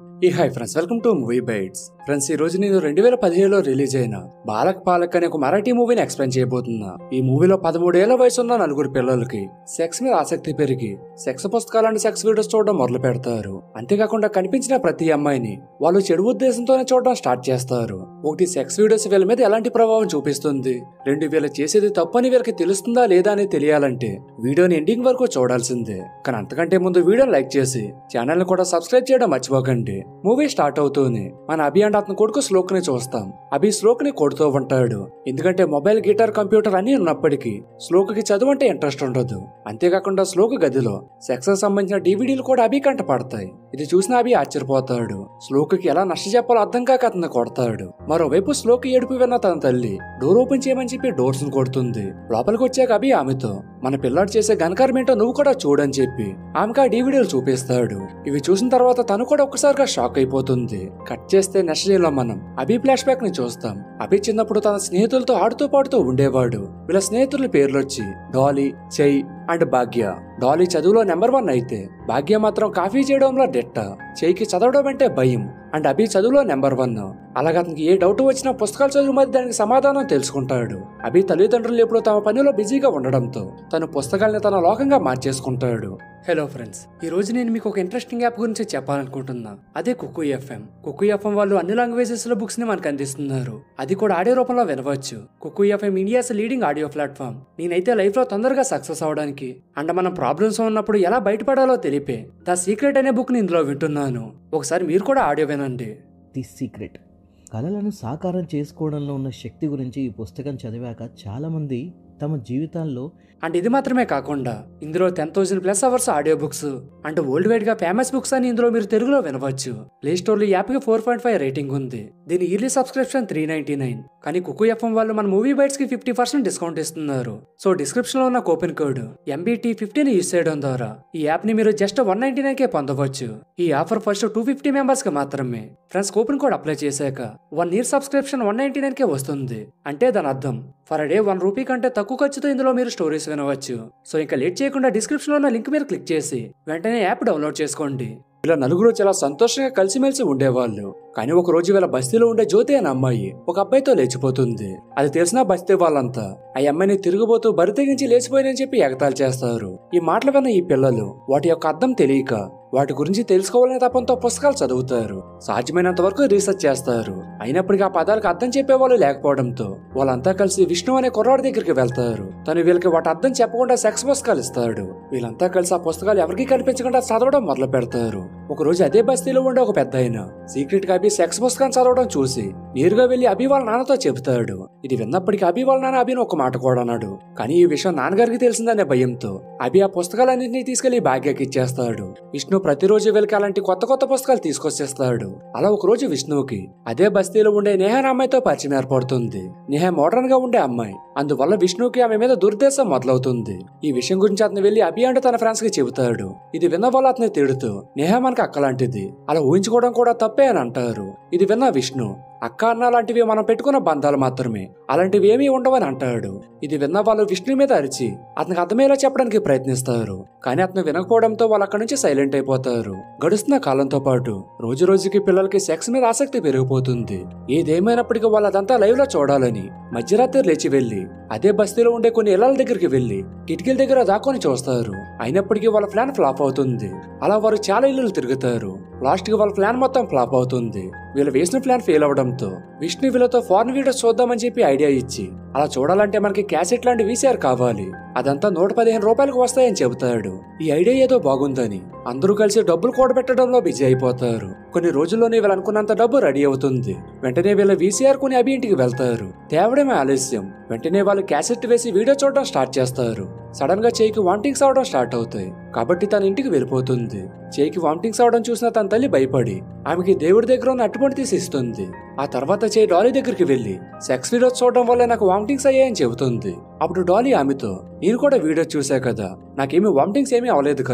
ఈ hi friends welcome to movie bytes friends ఈ రోజు నేను రెండు వేల పదిహేడులో రిలీజ్ అయిన బాలక్ పాలక్ అనే ఒక మరాఠీ మూవీని ఎక్స్ప్లెయిన్ చేయబోతున్నా ఈ మూవీలో పదమూడేళ్ల వయసు ఉన్న నలుగురు పిల్లలకి సెక్స్ మీద ఆసక్తి పెరిగి సెక్స్ పుస్తకాలను సెక్స్ వీడియోస్ చూడడం మొదలు పెడతారు అంతేకాకుండా కనిపించిన ప్రతి అమ్మాయిని వాళ్ళు చెడు ఉద్దేశంతోనే చూడడం స్టార్ట్ చేస్తారు ఒకటి సెక్స్ వీడియోస్ వీళ్ళ మీద ఎలాంటి ప్రభావం చూపిస్తుంది రెండు వీళ్ళు చేసేది తప్పని వీళ్ళకి తెలుస్తుందా లేదా అని తెలియాలంటే వీడియోని ఎండింగ్ వరకు చూడాల్సిందే కానీ అంతకంటే ముందు వీడియోని లైక్ చేసి ఛానల్ ని కూడా సబ్స్క్రైబ్ చేయడం మర్చిపోకండి మూవీ స్టార్ట్ అవుతూనే మన అభి అండ్ అతని కొడుకు శ్లోక్ ని చూస్తాం అభి శ్లోక్ ని కొడుతూ ఉంటాడు ఎందుకంటే మొబైల్ గిటార్ కంప్యూటర్ అన్ని ఉన్నప్పటికీ శ్లోక్ కి చదువు అంటే ఇంట్రెస్ట్ ఉండదు అంతేకాకుండా శ్లోక్ గదిలో సెక్స్ కి సంబంధించిన డివిడీలు కూడా అభి కంట పడతాయి ఇది చూసిన అభి ఆశ్చర్యపోతాడు శ్లోక్ కి ఎలా నష్ట చెప్పాలో అర్థం కాక అతన్ని కొడతాడు మరోవైపు శ్లోక్ ఏడుపు విన్న తన తల్లి డోర్ ఓపెన్ చేయమని చెప్పి డోర్స్ ను కొడుతుంది లోపలికి వచ్చాక అభి ఆమెతో మన పిల్లాడు చేసే ఘనకారం ఏంటో నువ్వు కూడా చూడని చెప్పి ఆమెకు ఆ డివిడీలు చూపిస్తాడు ఇవి చూసిన తర్వాత తను కూడా ఒక్కసారిగా షాక్ అయిపోతుంది కట్ చేస్తే నెక్స్ట్ లో మనం అభి ఫ్లాష్ బ్యాక్ ని చూస్తాం అభి చిన్నప్పుడు తన స్నేహితులతో ఆడుతూ పాడుతూ ఉండేవాడు వీళ్ళ స్నేహితుల పేర్లు వచ్చి Dolly Chai and Bhagya Dolly చదువులో నెంబర్ వన్ అయితే భాగ్య మాత్రం కాఫీ చేయడంలో డెట్ట చేయికి చదవడం అంటే భయం అండ్ అభి చదువులో నెంబర్ వన్ అలాగే అతనికి ఏ డౌట్ వచ్చినా పుస్తకాలు చదువు మధ్య దానికి సమాధానం తెలుసుకుంటాడు అభి తల్లిదండ్రులు ఎప్పుడు తమ పనిలో బిజీగా ఉండడంతో తను పుస్తకాల్ని తన లోకంగా మార్చేసుకుంటాడు హలో ఫ్రెండ్స్ ఈ రోజు నేను మీకు ఒక ఇంట్రెస్టింగ్ యాప్ గురించి చెప్పాలనుకుంటున్నా అదే కుక్కు ఎఫ్ఎం కుక్కు ఎఫ్ఎం వాళ్ళు అన్ని లాంగ్వేజెస్ లో బుక్స్ ని మనకు అందిస్తున్నారు అది కూడా ఆడియో రూపంలో వినవచ్చు Kuku FM India's leading audio platform నేనైతే లైఫ్ లో తొందరగా సక్సెస్ అవడానికి అండ్ మనం ప్రాబ్లమ్స్ ఉన్నప్పుడు ఎలా బయటపడాలో తెలిపే ద సీక్రెట్ అనే బుక్ ని ఇందులో వింటున్నాను ఒకసారి మీరు కూడా ఆడియో వినండి ది సీక్రెట్ కళలను సాకారం చేసుకోవడంలో ఉన్న శక్తి గురించి ఈ పుస్తకం చదివాక చాలామంది తమ జీవితాల్లో అండ్ ఇది మాత్రమే కాకుండా ఇందులో ten thousand plus hours audio books and worldwide గా ఫేమస్ బుక్స్ అని ఇందులో మీరు తెలుగులో వినవచ్చు ప్లే స్టోర్ లో యాప్ కి ఫోర్ పాయింట్ ఫైవ్ రేటింగ్ ఉంది దీని yearly subscription three ninety nine కానీ కుకు ఎఫ్ఎం వాళ్ళు మన మూవీ బైట్స్ కి ఫిఫ్టీ పర్సెంట్ డిస్కౌంట్ ఇస్తున్నారు సో డిస్క్రిప్షన్ లో ఉన్న coupon code MBT fifteen use చేయడం ద్వారా ఈ యాప్ ని మీరు జస్ట్ వన్ నైన్టీ నైన్ కే పొందవచ్చు ఈ offer first two fifty members కి మాత్రమే ఫ్రెండ్స్ కూపన్ కోడ్ అప్లై చేశాక one year subscription one ninety nine కే వస్తుంది అంటే దాని అర్థం ఫర్ డే వన్ రూపీ కంటే తక్కువ ఖర్చుతో ఇందులో మీరు స్టోరీస్ వినవచ్చు సో ఇంకా లేట్ చేయకుండా డిస్క్రిప్షన్ లో ఉన్న లింక్ మీద క్లిక్ చేసి వెంటనే యాప్ డౌన్లోడ్ చేసుకోండి ఇలా నలుగురు చాలా సంతోషంగా కలిసిమెలిసి ఉండేవాళ్ళు కానీ ఒక రోజు వీళ్ళ బస్తీలో ఉండే జ్యోతి అనే అమ్మాయి ఒక అబ్బాయితో లేచిపోతుంది అది తెలిసిన బస్తీ వాళ్ళంతా ఆ అమ్మాయిని తిరుగుబోతూ బరి తెగించి లేచిపోయినని చెప్పి ఎగతాలు చేస్తారు ఈ మాటలు విన్న ఈ పిల్లలు వాటి యొక్క అర్థం తెలియక వాటి గురించి తెలుసుకోవాలనే తపంతో పుస్తకాలు చదువుతారు సాధ్యమైనంత వరకు రీసెర్చ్ చేస్తారు అయినప్పటికీ ఆ పదాలకు అర్థం చెప్పేవాళ్ళు లేకపోవడంతో వాళ్ళంతా కలిసి విష్ణు అనే కుర్రాడి దగ్గరికి వెళ్తారు తను వీళ్ళకి వాటి అర్థం చెప్పకుండా సెక్స్ పుస్తకాలు ఇస్తాడు వీళ్ళంతా కలిసి ఆ పుస్తకాలు ఎవరికి కనిపించకుండా చదవడం మొదలు పెడతారు ఒక రోజు అదే బస్తీలో ఉండే ఒక పెద్ద ఆయన సీక్రెట్ గా అభి సెక్స్ పుస్తకం చదవడం చూసి నేరుగా వెళ్లి అభి వాళ్ళ నాన్నతో చెబుతాడు ఇది విన్నప్పటికీ అభి వాళ్ళ నాన్న అభిని ఒక మాట కూడా అన్నాడు కానీ ఈ విషయం నాన్నగారికి తెలిసిందనే భయంతో అభి ఆ పుస్తకాలన్నింటినీ తీసుకెళ్లి భాగ్యకి ఇచ్చేస్తాడు విష్ణు ప్రతిరోజు వీళ్ళకి అలాంటి కొత్త కొత్త పుస్తకాలు తీసుకొచ్చేస్తాడు అలా ఒక రోజు విష్ణువుకి అదే బస్తీలో ఉండే నేహ అనే అమ్మాయితో పరిచయం ఏర్పడుతుంది నేహ మోడర్న్ గా ఉండే అమ్మాయి అందువల్ల విష్ణువుకి ఆమె మీద దుర్దేశం మొదలవుతుంది ఈ విషయం గురించి అతను వెళ్లి అభి అంటూ తన ఫ్రెండ్స్ కి చెబుతాడు ఇది విన్న వాళ్ళు అతన్ని తిడుతూ నేహ మనకి అక్కలాంటిది అలా ఊహించుకోవడం కూడా తప్పే అని అంటారు ఇది విన్న విష్ణు అక్క అన్న లాంటివి మనం పెట్టుకున్న బంధాలు మాత్రమే అలాంటివి ఏమీ ఉండవని అంటాడు ఇది విన్న వాళ్ళు విష్ణు మీద అరిచి అతనికి అర్థమయ్యేలా చెప్పడానికి ప్రయత్నిస్తారు కానీ అతను వినకపోవడంతో వాళ్ళు అక్కడి నుంచి సైలెంట్ అయిపోతారు గడుస్తున్న కాలంతో పాటు రోజు రోజుకి పిల్లలకి సెక్స్ మీద ఆసక్తి పెరిగిపోతుంది ఏదేమైనప్పటికీ వాళ్ళు అదంతా లైవ్ లో చూడాలని మధ్యరాత్రి లేచి వెళ్లి అదే బస్తీలో ఉండే కొన్ని ఇళ్ల దగ్గరికి వెళ్లి కిటికీల దగ్గర దాక్కొని చూస్తారు అయినప్పటికీ వాళ్ళ ప్లాన్ ఫ్లాప్ అవుతుంది అలా వారు చాలా ఇల్లులు తిరుగుతారు లాస్ట్ కి వాళ్ళ ప్లాన్ మొత్తం ఫ్లాప్ అవుతుంది వీళ్ళు వేసిన ప్లాన్ ఫెయిల్ అవడంతో విష్ణు వీళ్ళతో ఫారెన్ వీడియోస్ చూద్దామని చెప్పి ఐడియా ఇచ్చి అలా చూడాలంటే మనకి క్యాసెట్ లాంటి వీసీఆర్ కావాలి అదంతా నూట పదిహేను రూపాయలకు వస్తాయని చెబుతాడు ఈ ఐడియా ఏదో బాగుందని అందరూ కలిసి డబ్బులు కూడబెట్టడంలో బిజీ అయిపోతారు కొన్ని రోజుల్లోనే వీళ్ళు అనుకున్నంత డబ్బు రెడీ అవుతుంది వెంటనే వీళ్ళ వీసీఆర్ కొని అభి ఇంటికి వెళ్తారు తేవడమే ఆలస్యం వెంటనే వాళ్ళు క్యాసెట్ వేసి వీడియో చూడడం స్టార్ట్ చేస్తారు సడన్ గా చేయికి వామిటింగ్స్ అవడం స్టార్ట్ అవుతాయి కాబట్టి తన ఇంటికి వెళ్ళిపోతుంది చేయికి వామిటింగ్స్ అవడం చూసిన తన తల్లి భయపడి ఆమెకి దేవుడి దగ్గర ఉన్న అట్టుపడి తీసి ఇస్తుంది ఆ తర్వాత చేయి డాలీ దగ్గరికి వెళ్లి సెక్స్ వీడియోస్ చూడడం వల్ల నాకు వామిటింగ్స్ అయ్యాయని చెబుతుంది అప్పుడు డాలీ ఆమెతో నేను కూడా వీడియో చూసా కదా నాకేమీ వామిటింగ్స్ ఏమీ అవలేదు కదా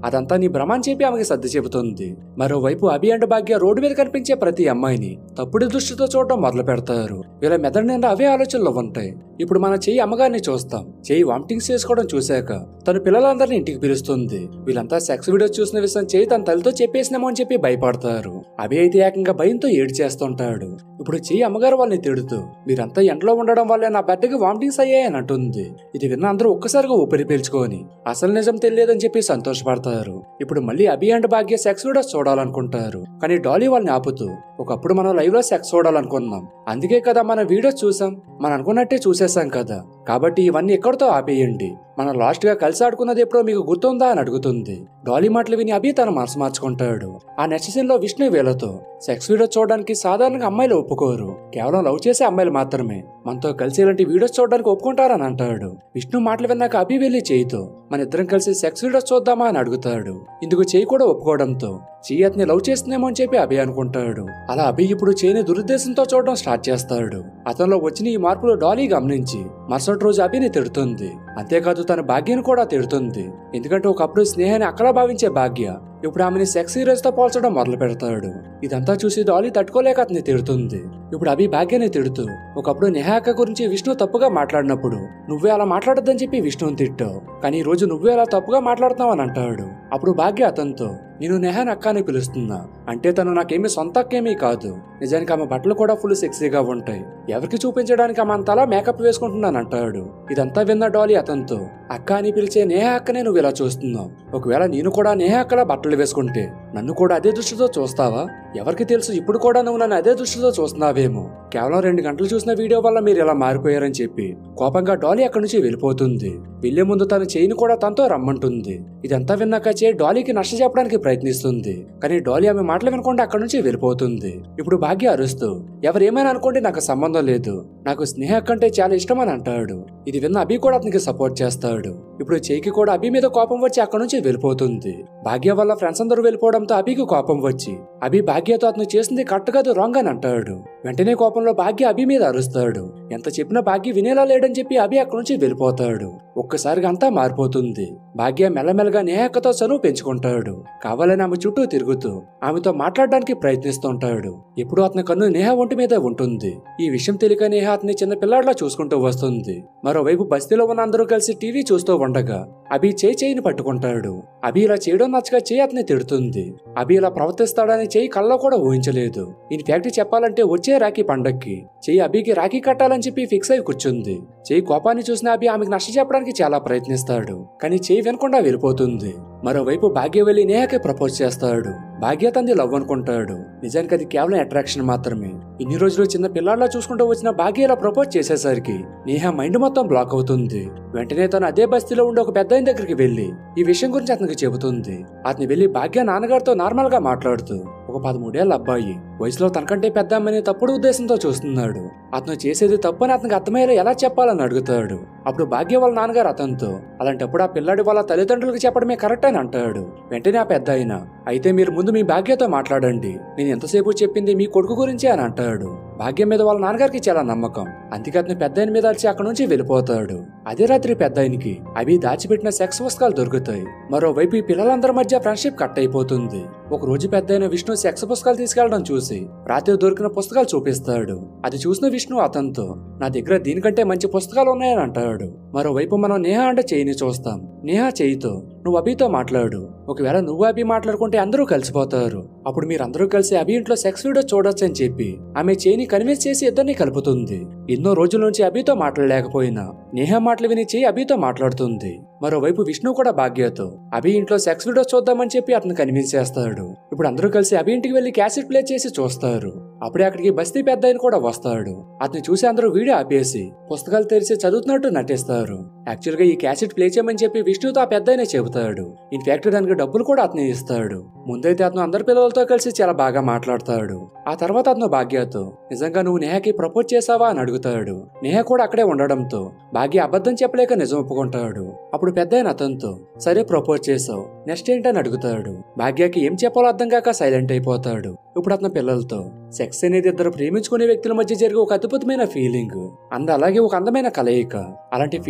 అదంతా నీ భ్రమ అని చెప్పి ఆమెకి సర్ది చెబుతుంది మరోవైపు అభి అండ్ భాగ్య రోడ్డు మీద కనిపించే ప్రతి అమ్మాయిని తప్పుడు దృష్టితో చూడటం మొదలు పెడతారు వీళ్ళ మెదడు నిండా అవే ఆలోచనలు ఉంటాయి ఇప్పుడు మన చెయ్యి అమ్మగారిని చూస్తాం చెయ్యి వామిటింగ్స్ చేసుకోవడం చూశాక తన పిల్లలందరినీ ఇంటికి పిలుస్తుంది వీళ్ళంతా సెక్స్ వీడియోస్ చూసిన విషయం చెయ్యి తన తల్లితో చెప్పేసినామో అని చెప్పి భయపడతారు అభి అయితే ఏకంగా భయంతో ఏడు చేస్తుంటాడు ఇప్పుడు చెయ్యి అమ్మగారు వాళ్ళని తిడుతూ మీరంతా ఎండలో ఉండడం వల్ల నా బిడ్డకి వామిటింగ్స్ అయ్యాయని అంటుంది ఇది విన్న అందరూ ఒక్కసారిగా ఊపిరి పీల్చుకొని అసలు నిజం తెలియదని చెప్పి సంతోషపడతారు ఇప్పుడు మళ్ళీ Abhi and Bhagya sex videos చూడాలనుకుంటారు కానీ డాలీ వాళ్ళని ఆపుతూ ఒకప్పుడు మనం లైవ్ లో సెక్స్ చూడాలనుకున్నాం అందుకే కదా మన వీడియోస్ చూసాం మనం అనుకున్నట్టే చూసేసాం కదా కాబట్టి ఇవన్నీ ఎక్కడితో ఆపేయండి మనం లాస్ట్ గా కలిసి ఆడుకున్నది ఎప్పుడో మీకు గుర్తుందా అని అడుగుతుంది డాలీ మాటలు విని అభి తన మనసు మార్చుకుంటాడు ఆ నెక్స్ట్ సీన్ లో విష్ణు వీళ్ళతో సెక్స్ వీడియోస్ చూడడానికి సాధారణంగా అమ్మాయిలు ఒప్పుకోరు కేవలం లవ్ చేసే అమ్మాయిలు మాత్రమే మనతో కలిసి ఇలాంటి వీడియోస్ చూడడానికి ఒప్పుకుంటారని అంటాడు విష్ణు మాటలు విన్నాక అభి వెళ్ళి చేయితో మన ఇద్దరం కలిసి సెక్స్ వీడియోస్ చూద్దామా అని అడుగుతాడు ఇందుకు చేయి కూడా ఒప్పుకోవడంతో చెయ్యి అతన్ని లవ్ చేస్తుందేమో అని చెప్పి అభి అనుకుంటాడు అలా అభి ఇప్పుడు చేయని దురుద్దేశంతో చూడడం స్టార్ట్ చేస్తాడు అతనిలో వచ్చిన ఈ మార్పులు డాలీ గమనించి మరుసటి రోజు అభిని తిడుతుంది అంతేకాదు తన భాగ్యను కూడా తిడుతుంది ఎందుకంటే ఒకప్పుడు స్నేహాన్ని అక్కడ భావించే భాగ్య ఇప్పుడు ఆమెని సెక్స్ హీరోస్ తో పోల్చడం మొదలు పెడతాడు ఇదంతా చూసి డాలీ తట్టుకోలేక అతన్ని తిడుతుంది ఇప్పుడు అభి భాగ్యని తిడుతూ ఒకప్పుడు నిహాక గురించి విష్ణు తప్పుగా మాట్లాడినప్పుడు నువ్వే అలా మాట్లాడొద్దని చెప్పి విష్ణుని తిట్టావు కానీ ఈ రోజు నువ్వే అలా తప్పుగా మాట్లాడుతున్నావు అని అంటాడు అప్పుడు భాగ్య అతనితో నేను నెహాన్ అక్క అని పిలుస్తున్నా అంటే తను నాకేమీ సొంత అక్కేమీ కాదు నిజానికి ఆమె బట్టలు కూడా ఫుల్ సెక్సీగా ఉంటాయి ఎవరికి చూపించడానికి ఆమె అంతలా మేకప్ వేసుకుంటున్నాను అంటాడు ఇదంతా విన్న డాలీ అతనితో అక్క అని పిలిచే నేహ అక్కనే నువ్వు ఇలా చూస్తున్నావు ఒకవేళ నేను కూడా నేహ అక్కలా బట్టలు వేసుకుంటే నన్ను కూడా అదే దృష్టితో చూస్తావా ఎవరికి తెలుసు ఇప్పుడు కూడా నువ్వు నన్ను అదే దృష్టితో చూస్తున్నావేమో కేవలం రెండు గంటలు చూసిన వీడియో వల్ల మీరు ఇలా మారిపోయారని చెప్పి కోపంగా డాలీ అక్కడి నుంచి వెళ్ళిపోతుంది వెళ్లే ముందు తన చేయిని కూడా తనతో రమ్మంటుంది ఇదంతా విన్నాక చే డాలీకి నష్ట చెప్పడానికి ప్రయత్నిస్తుంది కానీ డాలీ ఆమె మాటలు వినకుండా అక్కడి నుంచి వెళ్ళిపోతుంది ఇప్పుడు భాగ్య అరుస్తూ ఎవరేమైనా అనుకోండి నాకు సంబంధం లేదు నాకు స్నేహ కంటే చాలా ఇష్టం అని అంటాడు ఇది విన్న అభి కూడా అతనికి సపోర్ట్ చేస్తాడు ఇప్పుడు చేయికి కూడా అభి మీద కోపం వచ్చి అక్కడి నుంచి వెళ్ళిపోతుంది భాగ్య వల్ల ఫ్రెండ్స్ అందరూ వెళ్ళిపోవడంతో అభికి కోపం వచ్చి అభి భాగ్యతో అతను చేసింది కరెక్ట్ కాదు రాంగ్ అని అంటాడు వెంటనే కోపంలో భాగ్య అభి మీద అరుస్తాడు ఎంత చెప్పినా భాగ్య వినేలా లేడని చెప్పి అభి అక్కడి నుంచి వెళ్ళిపోతాడు ఒక్కసారిగా అంతా మారిపోతుంది భాగ్య మెల్లమెల్లగా నేహక్కతో చనువు పెంచుకుంటాడు కావాలని ఆమె చుట్టూ తిరుగుతూ ఆమెతో మాట్లాడడానికి ప్రయత్నిస్తుంటాడు ఎప్పుడు అతని కన్ను నేహ ఒంటి మీద ఉంటుంది ఈ విషయం తెలియక నేహ అతని చిన్న పిల్లాడిలా చూసుకుంటూ వస్తుంది మరోవైపు బస్తీలో ఉన్న అందరూ కలిసి టీవీ చూస్తూ ఉండగా అభి చేయి చేయిని పట్టుకుంటాడు అభి ఇలా చేయడం నచ్చక చేయి అతన్ని తిడుతుంది అభి ఇలా ప్రవర్తిస్తాడని చేయి కల్లో కూడా ఊహించలేదు ఇన్ఫాక్ట్ చెప్పాలంటే వచ్చే రాఖీ పండక్కి చెయ్యి అభికి రాఖీ కట్టాలని చెప్పి ఫిక్స్ అయి కూర్చుంది చెయ్యి కోపాన్ని చూసిన అభి ఆమెకు నష్ట చెప్పడానికి చాలా ప్రయత్నిస్తాడు కానీ చెయ్యి వినకుండా వెళ్ళిపోతుంది మరోవైపు భాగ్య వెళ్లి నేహకి ప్రపోజ్ చేస్తాడు భాగ్య తంది లవ్ అనుకుంటాడు నిజానికి అది కేవలం అట్రాక్షన్ మాత్రమే ఇన్ని రోజులు చిన్న పిల్లాడిలా చూసుకుంటూ వచ్చిన భాగ్య ఇలా ప్రపోజ్ చేసేసరికి నేహ మైండ్ మొత్తం బ్లాక్ అవుతుంది వెంటనే తను అదే బస్తీలో ఉండే ఒక పెద్ద దగ్గరికి వెళ్లి ఈ విషయం గురించి అతనికి చెబుతుంది అతని వెళ్లి భాగ్య నాన్నగారితో నార్మల్ గా మాట్లాడుతూ ఒక పదమూడేళ్ల అబ్బాయి వయసులో తనకంటే పెద్ద అమ్మని తప్పుడు ఉద్దేశంతో చూస్తున్నాడు అతను చేసేది తప్పని అతనికి అర్థమయ్యేలా ఎలా చెప్పాలని అడుగుతాడు అప్పుడు భాగ్య వాళ్ళ నాన్నగారు అతనితో అలాంటప్పుడు ఆ పిల్లాడి వాళ్ళ తల్లిదండ్రులకు చెప్పడమే కరెక్ట్ అని అంటాడు వెంటనే ఆ పెద్ద ఆయన అయితే మీరు ముందు మీ భాగ్యతో మాట్లాడండి నేను ఎంతసేపు చెప్పింది మీ కొడుకు గురించి అని అంటాడు భాగ్యం మీద వాళ్ళ నాన్నగారికి చాలా నమ్మకం అందుకే అతను పెద్ద ఆయన మీద అరిచి అక్కడి నుంచి వెళ్ళిపోతాడు అదే రాత్రి పెద్ద ఆయనకి అవి దాచిపెట్టిన సెక్స్ పుస్తకాలు దొరుకుతాయి మరోవైపు ఈ పిల్లలందరి మధ్య ఫ్రెండ్షిప్ కట్ అయిపోతుంది ఒక రోజు పెద్ద అయిన విష్ణు సెక్స్ పుస్తకాలు తీసుకెళ్లడం చూసి రాత్రి దొరికిన పుస్తకాలు చూపిస్తాడు అది చూసిన విష్ణు అతనితో నా దగ్గర దీనికంటే మంచి పుస్తకాలు ఉన్నాయని అంటాడు మరోవైపు మనం నేహ అంటే చేయిని చూస్తాం నేహ చేయితో నువ్వు అభితో మాట్లాడు ఒకవేళ నువ్వు అభి మాట్లాడుకుంటే అందరూ కలిసిపోతారు అప్పుడు మీరందరూ కలిసి అభి ఇంట్లో సెక్స్ వీడియో చూడొచ్చు అని చెప్పి ఆమె చేయిని కన్విన్స్ చేసి ఇద్దరిని కలుపుతుంది ఎన్నో రోజుల నుంచి అభితో మాట్లాడలేకపోయినా నేహ మాటలు విని చేయి అభితో మాట్లాడుతుంది మరోవైపు విష్ణు కూడా భాగ్యతో అభి ఇంట్లో సెక్స్ వీడియోస్ చూద్దామని చెప్పి అతను కన్విన్స్ చేస్తాడు ఇప్పుడు అందరూ కలిసి అభి ఇంటికి వెళ్లి క్యాసెట్ ప్లే చేసి చూస్తారు అప్పుడే అక్కడికి బస్తీ పెద్ద ఆయన కూడా వస్తాడు అతను చూసి అందరూ వీడియో ఆపేసి పుస్తకాలు తెరిచి చదువుతున్నట్టు నటిస్తారు యాక్చువల్ గా ఈ క్యాసెట్ ప్లే చేయమని చెప్పి విష్ణుతో ఆ పెద్ద చెబుతాడు ఇన్ఫాక్ట్ దానికి డబ్బులు కూడా అతనే ఇస్తాడు ముందైతే అతను అందరి పిల్లలతో కలిసి చాలా బాగా మాట్లాడతాడు ఆ తర్వాత అతను భాగ్యతో నిజంగా నువ్వు నేహకి ప్రపోజ్ చేసావా అని అడుగుతాడు నేహ కూడా అక్కడే ఉండడంతో భాగ్య అబద్ధం చెప్పలేక నిజం ఒప్పుకుంటాడు అప్పుడు పెద్ద అతనితో సరే ప్రపోజ్ చేసావు నెక్స్ట్ ఏంటని అడుగుతాడు భాగ్యకి ఏం చెప్పాలో అర్థం కాక సైలెంట్ అయిపోతాడు ఇప్పుడు అతని పిల్లలతో సెక్స్ అనేది ఇద్దరు ప్రేమించుకునే వ్యక్తుల మధ్య జరిగే ఒక అద్భుతమైన ఫీలింగ్ అండ్ అలాగే ఒక అందమైన కలయిక అలాంటి ఫీలింగ్స్ ని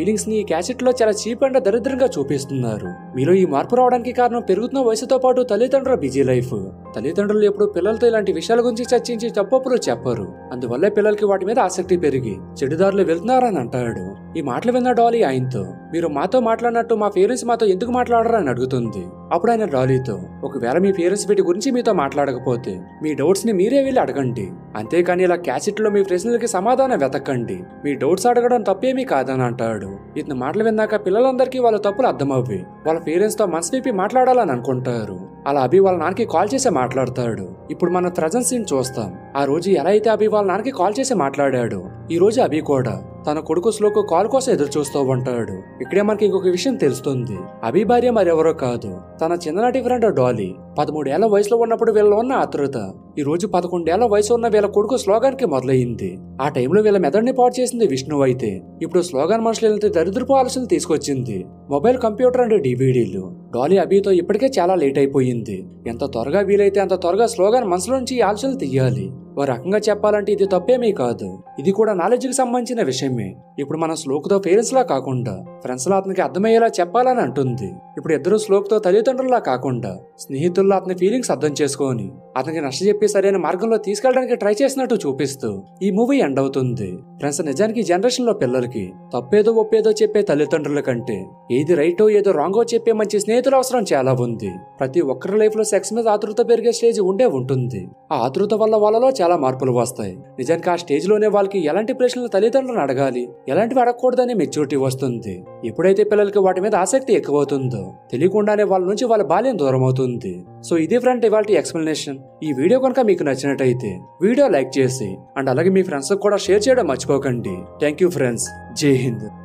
క్యాసెట్ లో చాలా చీప్ అండ్ దరిద్రంగా చూపిస్తున్నారు మీలో ఈ మార్పు రావడానికి కారణం పెరుగుతున్న వయసుతో పాటు తల్లిదండ్రుల బిజీ లైఫ్ తల్లిదండ్రులు ఎప్పుడు పిల్లలతో ఇలాంటి విషయాల గురించి చర్చించి తప్పప్పులు చెప్పరు అందువల్ల పిల్లలకి వాటి మీద ఆసక్తి పెరిగి చెడుదారులు వెళ్తున్నారని అంటాడు ఈ మాటలు విన్న డాలీ ఆయనతో మీరు మాతో మాట్లాడినట్టు మా పేరెంట్స్ మాతో ఎందుకు మాట్లాడరా అని అడుగుతుంది అప్పుడు ఆయన డాలీతో ఒకవేళ మీ పేరెంట్స్ వీటి గురించి మీతో మాట్లాడకపోతే మీ డౌట్స్ ని మీరే వెళ్ళి అడగండి అంతేకాని ఇలా క్యాసెట్ లో మీ ప్రశ్నలకి సమాధానం వెతకండి మీ డౌట్స్ అడగడం తప్పేమీ కాదని అంటాడు ఇతని మాటలు విన్నాక పిల్లలందరికీ వాళ్ళ తప్పులు అర్థమవ్వి వాళ్ళ పేరెంట్స్ తో మనసు విప్పి మాట్లాడాలని అనుకుంటారు అలా అభి వాళ్ళ నాన్నకి కాల్ చేసి మాట్లాడతాడు ఇప్పుడు మన ప్రజెంట్ సీన్ చూస్తాం ఆ రోజు ఎలా అయితే అభి వాళ్ళ నాన్నకి కాల్ చేసి మాట్లాడాడు ఈ రోజు అభి కూడా తన కొడుకు స్లోకు కాల్ కోసం ఎదురు చూస్తూ ఉంటాడు ఇక్కడే మనకి ఇంకొక విషయం తెలుస్తుంది అభి భార్య మరెవరో కాదు తన చిన్ననాటి ఫ్రెండ్ డాలీ పదమూడేళ్ల వయసులో ఉన్నప్పుడు వీళ్ళలో ఉన్న ఆతృత ఈ రోజు పదకొండేళ్ల వయసు ఉన్న వీళ్ళ కొడుకు స్లోగాన్ కి మొదలైంది ఆ టైంలో వీళ్ళ మెదడుని పాటు చేసింది విష్ణు అయితే ఇప్పుడు స్లోగాన్ మనుషులు దరిద్రపు ఆలోచనలు తీసుకొచ్చింది మొబైల్ కంప్యూటర్ అండ్ డివిడీలు డాలీ అభితో ఇప్పటికే చాలా లేట్ అయిపోయింది ఎంత త్వరగా వీలైతే అంత త్వరగా స్లోగాన్ మనసులో నుంచి ఈ ఆలోచనలు తీయాలి ఓ రకంగా చెప్పాలంటే ఇది తప్పేమీ కాదు ఇది కూడా నాలెడ్జ్ కి సంబంధించిన విషయమే ఇప్పుడు మనం శ్లోక్ తో పేరెంట్స్ లా కాకుండా ఫ్రెండ్స్ లా అతనికి అర్థమయ్యేలా చెప్పాలని అంటుంది ఇప్పుడు ఇద్దరు శ్లోక్ తో తల్లిదండ్రుల్లా కాకుండా స్నేహితుల్లో అతని ఫీలింగ్స్ అర్థం చేసుకొని అతనికి నష్టచెప్పి సరైన మార్గంలో తీసుకెళ్ళడానికి ట్రై చేసినట్టు చూపిస్తూ ఈ మూవీ ఎండ్ అవుతుంది ఫ్రెండ్స్ నిజానికి ఈ జనరేషన్ లో పిల్లలకి తప్పేదో ఒప్పేదో చెప్పే తల్లిదండ్రుల కంటే ఏది రైటో ఏదో రాంగో చెప్పే మంచి స్నేహితుల అవసరం చాలా ఉంది ప్రతి ఒక్కరి లైఫ్ లో సెక్స్ మీద ఆతృత పెరిగే స్టేజ్ ఉండే ఉంటుంది ఆ ఆతృత వల్ల వాళ్ళలో చాలా మార్పులు వస్తాయి నిజానికి ఆ స్టేజ్ లోనే వాళ్ళకి ఎలాంటి ప్రశ్నలు తల్లిదండ్రులను అడగాలి ఎలాంటివి అడగకూడదనే మెచ్యూరిటీ వస్తుంది ఎప్పుడైతే పిల్లలకి వాటి మీద ఆసక్తి ఎక్కువవుతుందో తెలియకుండానే వాళ్ళ నుంచి వాళ్ళ బాల్యం దూరం అవుతుంది సో ఇదే ఫ్రెండ్ ఇవాళ ఎక్స్ప్లెనేషన్ ఈ వీడియో కనుక మీకు నచ్చినట్టయితే వీడియో లైక్ చేసి అండ్ అలాగే మీ ఫ్రెండ్స్ కూడా షేర్ చేయడం మర్చిపోకండి థ్యాంక్ యూ ఫ్రెండ్స్ జై హింద్